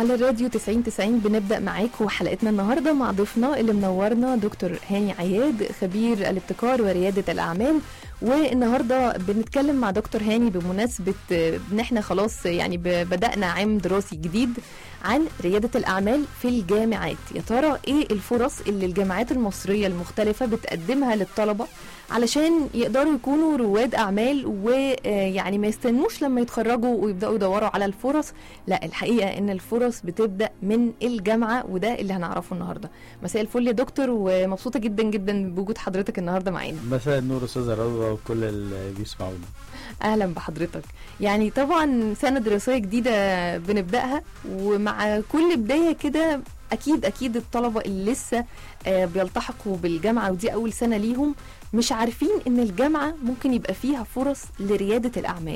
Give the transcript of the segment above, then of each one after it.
على الراديو 90 90 بنبدأ معاكم حلقتنا النهاردة مع ضيفنا اللي منورنا دكتور هاني عياد خبير الابتكار وريادة الأعمال والنهارده بنتكلم مع دكتور هاني بمناسبة ان احنا خلاص يعني ب- بدأنا عام دراسي جديد عن ريادة الأعمال في الجامعات يا ترى ايه الفرص اللي الجامعات المصرية المختلفة بتقدمها للطلبة علشان يقدروا يكونوا رواد أعمال ويعني ما يستنوش لما يتخرجوا ويبدأوا يدوروا على الفرص لا الحقيقة ان الفرص بتبدأ من الجامعة وده اللي هنعرفه النهاردة مساء الفل يا دكتور ومبسوطة جدا جدا بوجود حضرتك النهاردة معانا مساء النور استاذه رضوى وكل اللي بيسمعونا اهلا بحضرتك يعني طبعا سنه دراسيه جديده بنبداها ومع كل بدايه كده اكيد اكيد الطلبه اللي لسه آه، بيلتحقوا بالجامعه ودي اول سنه ليهم مش عارفين ان الجامعه ممكن يبقى فيها فرص لرياده الاعمال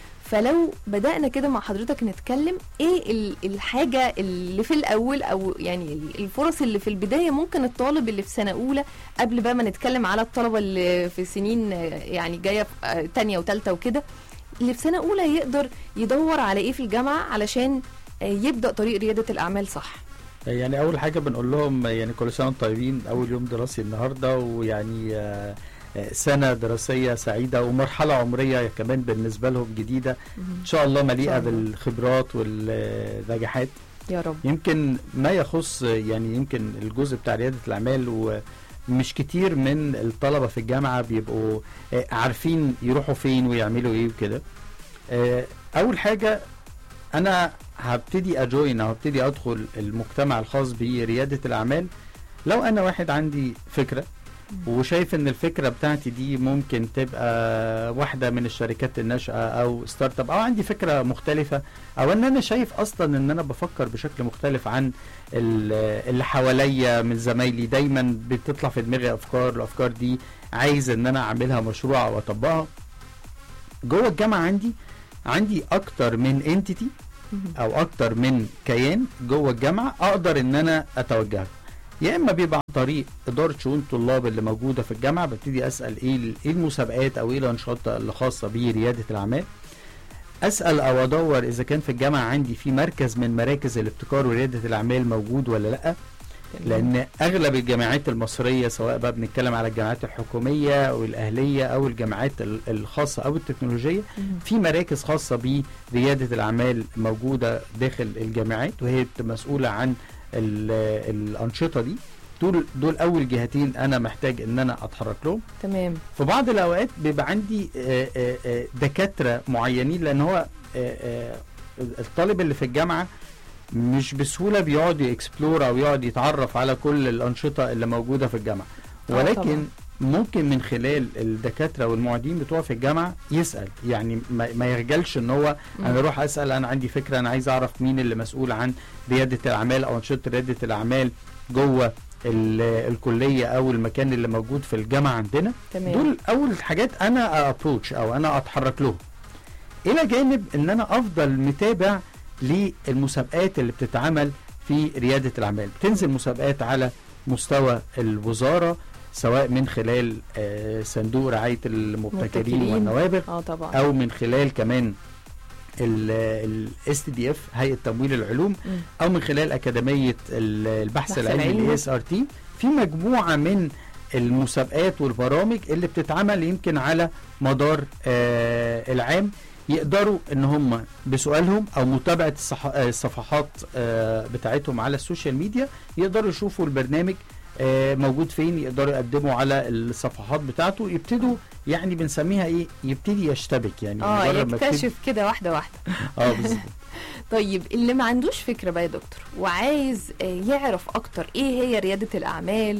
فلو بدأنا كده مع حضرتك نتكلم ايه ال- الحاجة اللي في الأول أو يعني ال- الفرص اللي في البداية ممكن الطالب اللي في سنة أولى قبل بقى ما نتكلم على الطلبة اللي في سنين آه، يعني جاية في آه، تانية وتالتة وكده اللي في سنة أولى يقدر يدور على ايه في الجامعة علشان آه، يبدأ طريق ريادة الأعمال صح يعني اول حاجه بنقول لهم يعني كل سنه وانتم طيبين اول يوم دراسي النهارده ويعني آه، آه، سنه دراسيه سعيده ومرحله عمريه كمان بالنسبه لهم جديده ان شاء الله مليئه الله. بالخبرات والنجاحات يا رب يمكن ما يخص يعني يمكن الجزء بتاع رياده الاعمال ومش كتير من الطلبه في الجامعه بيبقوا آه، عارفين يروحوا فين ويعملوا ايه وكده آه، اول حاجه انا هبتدي اجوين او هبتدي ادخل المجتمع الخاص برياده الاعمال لو انا واحد عندي فكره وشايف ان الفكره بتاعتي دي ممكن تبقى واحده من الشركات الناشئه او ستارت اب او عندي فكره مختلفه او ان انا شايف اصلا ان انا بفكر بشكل مختلف عن ال- اللي حواليا من زمايلي دايما بتطلع في دماغي افكار الافكار دي عايز ان انا اعملها مشروع او اطبقها جوه الجامعه عندي عندي اكتر من انتيتي او اكتر من كيان جوه الجامعه اقدر ان انا اتوجه له. يا اما بيبقى عن طريق اداره شؤون الطلاب اللي موجوده في الجامعه ببتدي اسال ايه ال- ايه المسابقات او ايه الانشطه اللي خاصه برياده الاعمال اسال او ادور اذا كان في الجامعه عندي في مركز من مراكز الابتكار ورياده الاعمال موجود ولا لا لان اغلب الجامعات المصريه سواء بقى بنتكلم على الجامعات الحكوميه او الاهليه او الجامعات ال- الخاصه او التكنولوجيه مم. في مراكز خاصه برياده الاعمال موجوده داخل الجامعات وهي بتبقى مسؤوله عن ال- الانشطه دي دول دول اول جهتين انا محتاج ان انا اتحرك لهم تمام في بعض الاوقات بيبقى عندي آه، آه، آه، دكاتره معينين لان هو آه، آه، الطالب اللي في الجامعه مش بسهوله بيقعد يكسبلور او يقعد يتعرف على كل الانشطه اللي موجوده في الجامعه آه، طبعاً. ولكن ممكن من خلال الدكاتره والمعيدين بتوع في الجامعه يسال يعني ما ما يخجلش ان هو انا مم. اروح اسال انا عندي فكره انا عايز اعرف مين اللي مسؤول عن رياده الاعمال او انشطه رياده الاعمال جوه ال- الكليه او المكان اللي موجود في الجامعه عندنا تمام دول اول حاجات انا ابروتش او انا اتحرك لهم الى جانب ان انا افضل متابع للمسابقات اللي بتتعمل في رياده الاعمال بتنزل مسابقات على مستوى الوزاره سواء من خلال آه، صندوق رعايه المبتكرين مبتكرين. والنوابغ اه طبعا او من خلال كمان الاس دي اف هيئه تمويل العلوم مم. او من خلال اكاديميه ال- البحث البحث العلمي العلمي. الاس ار تي في مجموعه من المسابقات والبرامج اللي بتتعمل يمكن على مدار آه العام يقدروا ان هم بسؤالهم او متابعه الصح... آه، الصفحات آه بتاعتهم على السوشيال ميديا يقدروا يشوفوا البرنامج آه موجود فين يقدروا يقدموا على الصفحات بتاعته يبتدوا يعني بنسميها ايه يبتدي يشتبك يعني اه مجرد ما يبتدي- يكتشف كده واحدة واحدة اه بالظبط طيب اللي ما عندوش فكرة بقى يا دكتور وعايز آه، يعرف أكتر إيه هي ريادة الأعمال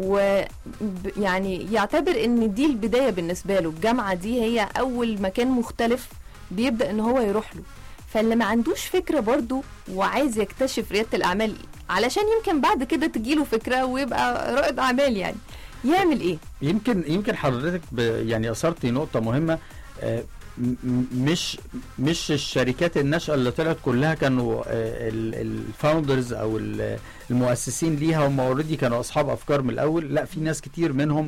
ويعني يعتبر إن دي البداية بالنسبة له الجامعة دي هي أول مكان مختلف بيبدأ إن هو يروح له فاللي ما عندوش فكرة برضو وعايز يكتشف ريادة الأعمال علشان يمكن بعد كده تجيله فكرة ويبقى رائد أعمال يعني يعمل إيه؟ يمكن يمكن حضرتك ب يعني اثرتي نقطه مهمه آه، م- م- مش مش الشركات الناشئه اللي طلعت كلها كانوا الفاوندرز او ال- المؤسسين ليها هم اوريدي كانوا اصحاب افكار من الاول لا في ناس كتير منهم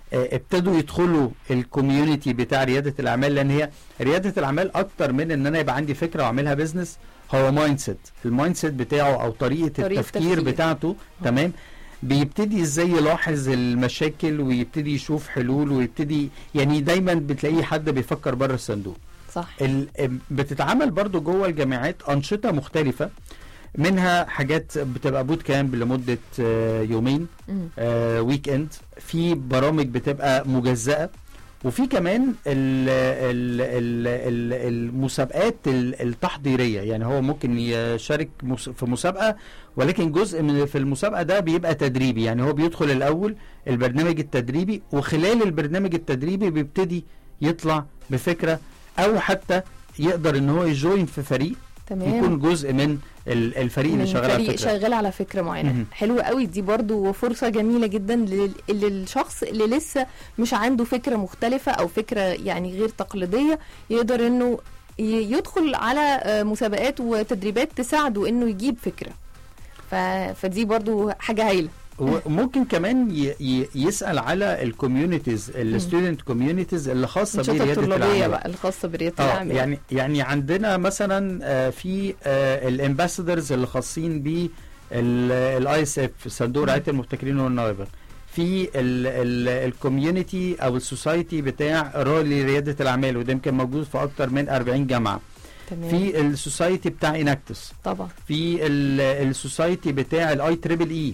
آه، ابتدوا يدخلوا الكوميونتي بتاع رياده الاعمال لان هي رياده الاعمال اكتر من ان انا يبقى عندي فكره واعملها بزنس هو مايند سيت المايند سيت بتاعه او طريقه, طريقة التفكير تفكير. بتاعته تمام بيبتدي ازاي يلاحظ المشاكل ويبتدي يشوف حلول ويبتدي يعني دايما بتلاقيه حد بيفكر بره الصندوق صح ال- بتتعمل برضو جوه الجامعات أنشطة مختلفة منها حاجات بتبقى بوت كامب لمدة آه، يومين مم. آه، ويك اند في برامج بتبقى مجزأة وفي كمان ال ال ال ال المسابقات ال- التحضيرية يعني هو ممكن يشارك مس- في مسابقة ولكن جزء من في المسابقة ده بيبقى تدريبي يعني هو بيدخل الأول البرنامج التدريبي وخلال البرنامج التدريبي بيبتدي يطلع بفكرة أو حتى يقدر ان هو يجوين في فريق تمام يكون جزء من ال- الفريق اللي من شغال على فريق الفكرة شغال على فكره معينه مهم. حلوه قوي دي برضو فرصه جميله جدا لل- للشخص اللي لسه مش عنده فكره مختلفه او فكره يعني غير تقليديه يقدر انه ي- يدخل على آه، مسابقات وتدريبات تساعده انه يجيب فكره ف... فدي برضو حاجه هايله وممكن كمان ي ي يسال على الكوميونيتيز الستودنت كوميونيتيز اللي خاصه الانشطه برياده الطلابيه الاعمال بقى الخاصه برياده اه الاعمال يعني يعني عندنا مثلا آه، في الامباسادرز اللي خاصين ب الاي اس اف صندوق رعايه المبتكرين والنوابغ في الكوميونتي او السوسايتي بتاع رولي رياده الاعمال وده يمكن موجود في اكتر من 40 جامعه تمام في السوسايتي بتاع اناكتس طبعا في السوسايتي بتاع الاي تريبل اي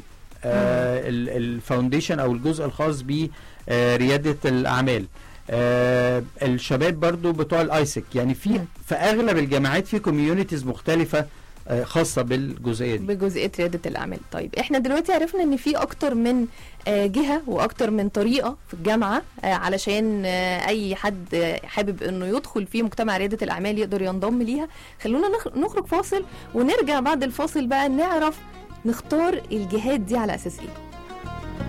الفاونديشن او الجزء الخاص برياده الاعمال آه الشباب برضو بتوع الايسك يعني في مم. في اغلب الجامعات في كوميونيتيز مختلفه آه خاصه بالجزئيه دي بجزئيه رياده الاعمال طيب احنا دلوقتي عرفنا ان في اكتر من آه، جهه واكتر من طريقه في الجامعه آه، علشان آه، اي حد آه، حابب انه يدخل في مجتمع رياده الاعمال يقدر ينضم ليها خلونا نخ- نخرج فاصل ونرجع بعد الفاصل بقى نعرف نختار الجهات دي على اساس ايه